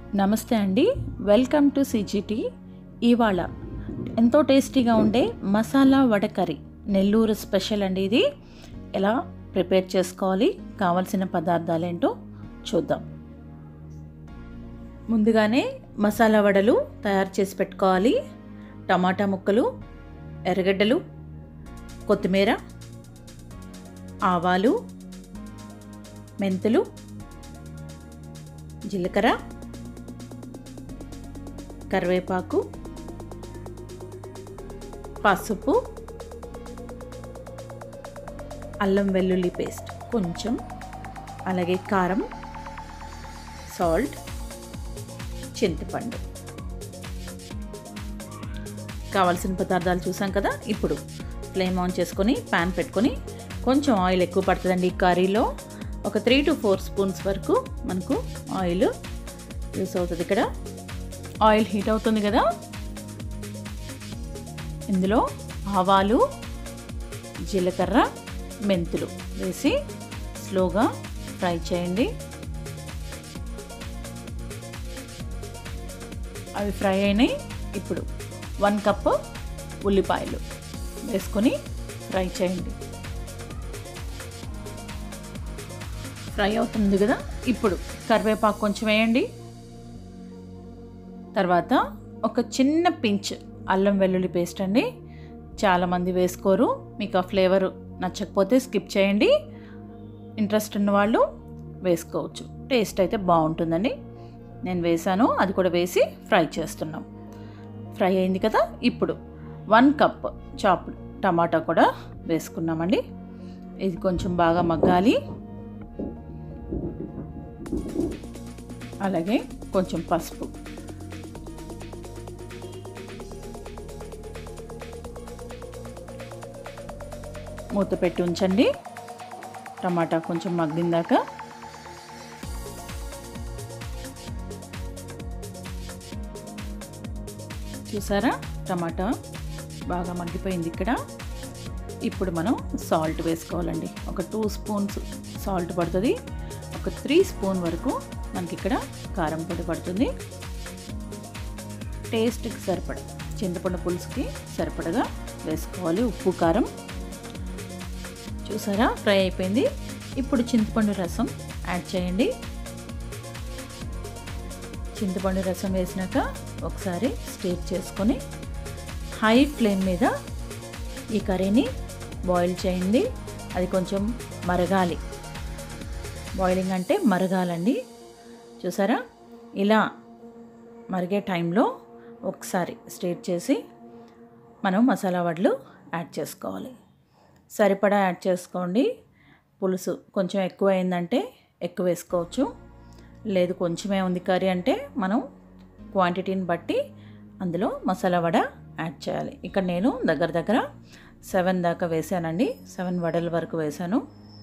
నమస్తే అండి welcome to CGT ఇవాళ ఎంతో టేస్టీగా ఉండే మసాలా వడ కర్రీ నెల్లూరు స్పెషల్ అండి ఇది ఎలా ప్రిపేర్ చేసుకోవాలి కావలసిన పదార్థాలు ఏంటో చూద్దాం ముందుగానే మసాలా వడలు తయారు చేసి పెట్టుకోవాలి టమాటా ముక్కలు ఎర్రగడ్డలు కొత్తిమీర ఆవాలు మెంతులు జీలకర్ర కరివేపాకు పసుపు అల్లం వెల్లుల్లి పేస్ట్ కొంచెం అలాగే కారం సాల్ట్ చింతపండు కావాల్సిన పదార్థాలు చూసాం కదా ఇప్పుడు ఫ్లేమ్ ఆన్ చేసుకొని ప్యాన్ పెట్టుకొని కొంచెం ఆయిల్ ఎక్కువ పడుతుందండి ఈ కర్రీలో ఒక త్రీ టు ఫోర్ స్పూన్స్ వరకు మనకు ఆయిల్ యూస్ అవుతుంది ఇక్కడ ఆయిల్ హీట్ అవుతుంది కదా ఇందులో ఆవాలు జీలకర్ర మెంతులు వేసి స్లోగా ఫ్రై చేయండి అవి ఫ్రై అయినాయి ఇప్పుడు వన్ కప్ ఉల్లిపాయలు వేసుకొని ఫ్రై చేయండి ఫ్రై అవుతుంది కదా ఇప్పుడు కరివేపాకు కొంచెం వేయండి తర్వాత ఒక చిన్న పించ్ అల్లం వెల్లుల్లి పేస్ట్ అండి చాలామంది వేసుకోరు మీకు ఆ ఫ్లేవర్ నచ్చకపోతే స్కిప్ చేయండి ఇంట్రెస్ట్ ఉన్న వాళ్ళు వేసుకోవచ్చు టేస్ట్ అయితే బాగుంటుందండి నేను వేసాను అది కూడా వేసి ఫ్రై చేస్తున్నాం ఫ్రై అయింది కదా ఇప్పుడు వన్ కప్ చాప్ టమాటా కూడా వేసుకున్నామండి ఇది కొంచెం బాగా మగ్గాలి అలాగే కొంచెం పసుపు మూత పెట్టి ఉంచండి టమాటా కొంచెం మగ్గిందాక చూసారా టమాటా బాగా మగ్గిపోయింది ఇక్కడ ఇప్పుడు మనం సాల్ట్ వేసుకోవాలండి ఒక టూ స్పూన్స్ సాల్ట్ పడుతుంది ఒక త్రీ స్పూన్ వరకు మనకి ఇక్కడ కారం పొడి పడుతుంది టేస్ట్కి సరిపడ చింతపండు పులుసుకి సరిపడగా వేసుకోవాలి ఉప్పు కారం చూసారా ఫ్రై అయిపోయింది ఇప్పుడు చింతపండు రసం యాడ్ చేయండి చింతపండు రసం వేసినాక ఒకసారి స్టీర్ చేసుకొని హై ఫ్లేమ్ మీద ఈ కర్రీని బాయిల్ చేయండి అది కొంచెం మరగాలి బాయిలింగ్ అంటే మరగాలండి చూసారా ఇలా మరిగే టైంలో ఒకసారి స్టీర్ చేసి మనం మసాలా వడలు యాడ్ చేసుకోవాలి సరిపడా యాడ్ చేసుకోండి పులుసు కొంచెం ఎక్కువ అయిందంటే ఎక్కువ వేసుకోవచ్చు లేదు కొంచెమే ఉంది కర్రీ అంటే మనం క్వాంటిటీని బట్టి అందులో మసాలా వడ యాడ్ చేయాలి ఇక్కడ నేను దగ్గర దగ్గర సెవెన్ దాకా వేసానండి సెవెన్ వడల వరకు వేసాను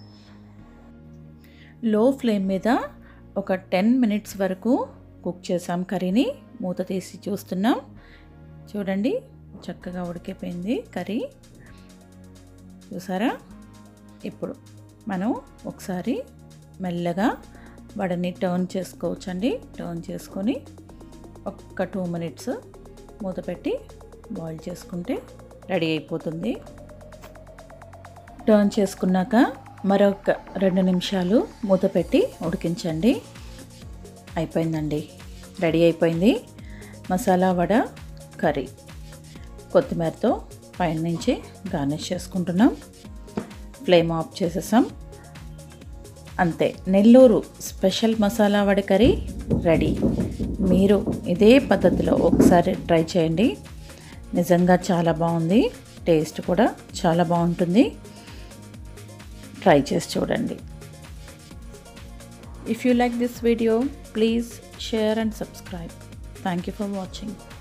లో ఫ్లేమ్ మీద ఒక టెన్ మినిట్స్ వరకు కుక్ చేసాం కర్రీని మూత తీసి చూస్తున్నాం చూడండి చక్కగా ఉడికిపోయింది కర్రీ చూసారా ఇప్పుడు మనం ఒకసారి మెల్లగా వడని టర్న్ చేసుకోవచ్చండి టర్న్ చేసుకొని ఒక్క టూ మినిట్స్ మూత పెట్టి బాయిల్ చేసుకుంటే రెడీ అయిపోతుంది టర్న్ చేసుకున్నాక మరొక రెండు నిమిషాలు మూత పెట్టి ఉడికించండి అయిపోయిందండి రెడీ అయిపోయింది మసాలా వడ కర్రీ కొత్తిమీరతో పైన నుంచి గార్నిష్ చేసుకుంటున్నాం ఫ్లేమ్ ఆఫ్ చేసేసాం అంతే Nellore special masala vada curry ready మీరు ఇదే పద్ధతిలో ఒకసారి ట్రై చేయండి నిజంగా చాలా బాగుంది టేస్ట్ కూడా చాలా బాగుంటుంది ట్రై చేసి చూడండి if you like this video please share and subscribe thank you for watching